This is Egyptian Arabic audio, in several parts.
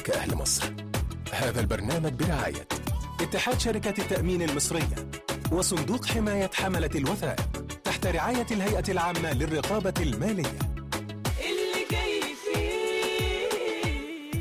كأهل مصر هذا البرنامج برعاية اتحاد شركات التأمين المصرية وصندوق حماية حملة الوثائق تحت رعاية الهيئة العامة للرقابة المالية اللي جاي فيه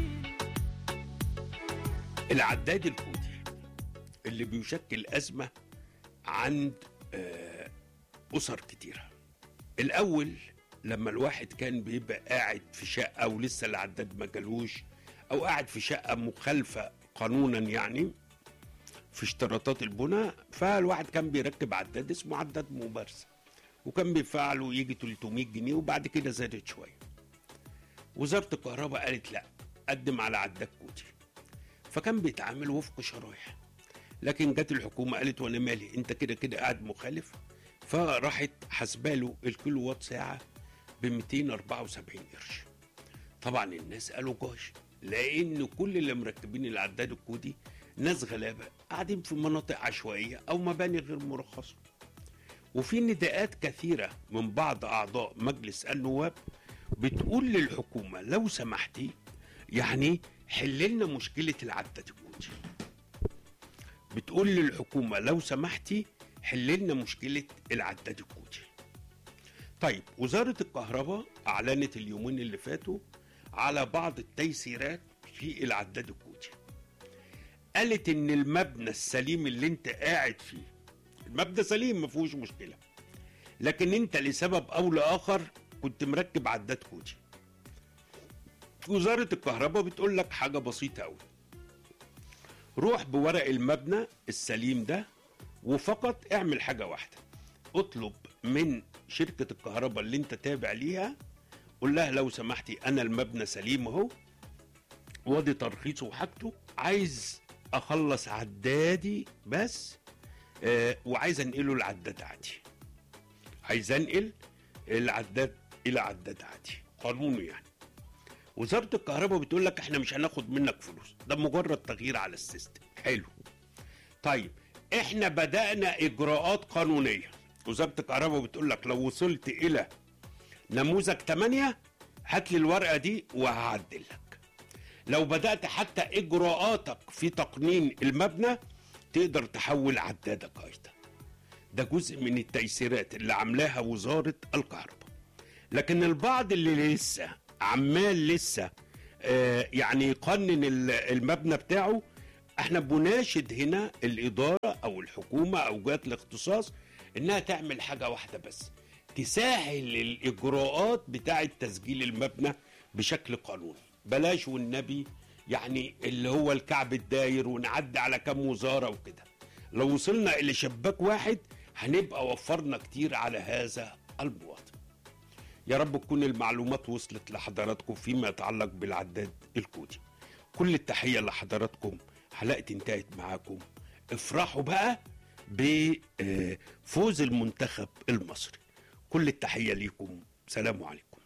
العداد الكودي اللي بيشكل أزمة عند آه، أسر كتيرة الأول لما الواحد كان بيبقى قاعد في شقة ولسه العداد ما جالوش أو قاعد في شقة مخالفة قانونا يعني في اشتراطات البناء فالواحد كان بيركب عداد اسمه عداد ممارسة وكان بيدفع له يجي 300 جنيه وبعد كده زادت شوية وزارة الكهرباء قالت لا قدم على عداد كودي فكان بيتعامل وفق شرايح لكن جت الحكومه قالت وانا مالي انت كده كده قاعد مخالف فراحت حاسباله الكيلو وات ساعه ب 274 قرش طبعا الناس قالوا جاش لان كل اللي مركبين العداد الكودي ناس غلابه قاعدين في مناطق عشوائيه او مباني غير مرخصه وفي نداءات كثيره من بعض اعضاء مجلس النواب بتقول للحكومه لو سمحتي يعني حل لنا مشكله العداد الكودي بتقول للحكومه لو سمحتي حل لنا مشكله العداد الكودي طيب وزاره الكهرباء اعلنت اليومين اللي فاتوا على بعض التيسيرات في العداد الكودي قالت ان المبنى السليم اللي انت قاعد فيه المبنى سليم ما فيهوش مشكله لكن انت لسبب او لاخر كنت مركب عداد كودي وزاره الكهرباء بتقول لك حاجه بسيطه قوي روح بورق المبنى السليم ده وفقط اعمل حاجه واحده اطلب من شركه الكهرباء اللي انت تابع ليها قول لها لو سمحتي انا المبنى سليم اهو وادي ترخيصه وحاجته عايز اخلص عدادي بس آه وعايز انقله العداد عادي عايز انقل العداد الى عداد عادي قانوني يعني وزاره الكهرباء بتقول لك احنا مش هناخد منك فلوس ده مجرد تغيير على السيستم حلو طيب احنا بدانا اجراءات قانونيه وزاره الكهرباء بتقول لك لو وصلت الى نموذج 8 هات لي الورقه دي وهعدل لك لو بدات حتى اجراءاتك في تقنين المبنى تقدر تحول عدادك ايضا ده جزء من التيسيرات اللي عاملاها وزاره الكهرباء لكن البعض اللي لسه عمال لسه آه يعني يقنن ال- المبنى بتاعه احنا بناشد هنا الاداره او الحكومه او جهات الاختصاص انها تعمل حاجه واحده بس تسهل الاجراءات بتاعه تسجيل المبنى بشكل قانوني بلاش والنبي يعني اللي هو الكعب الداير ونعدي على كام وزاره وكده لو وصلنا الى شباك واحد هنبقى وفرنا كتير على هذا المواطن يا رب تكون المعلومات وصلت لحضراتكم فيما يتعلق بالعداد الكودي كل التحية لحضراتكم حلقتي انتهت معاكم افرحوا بقى بفوز المنتخب المصري كل التحية ليكم سلام عليكم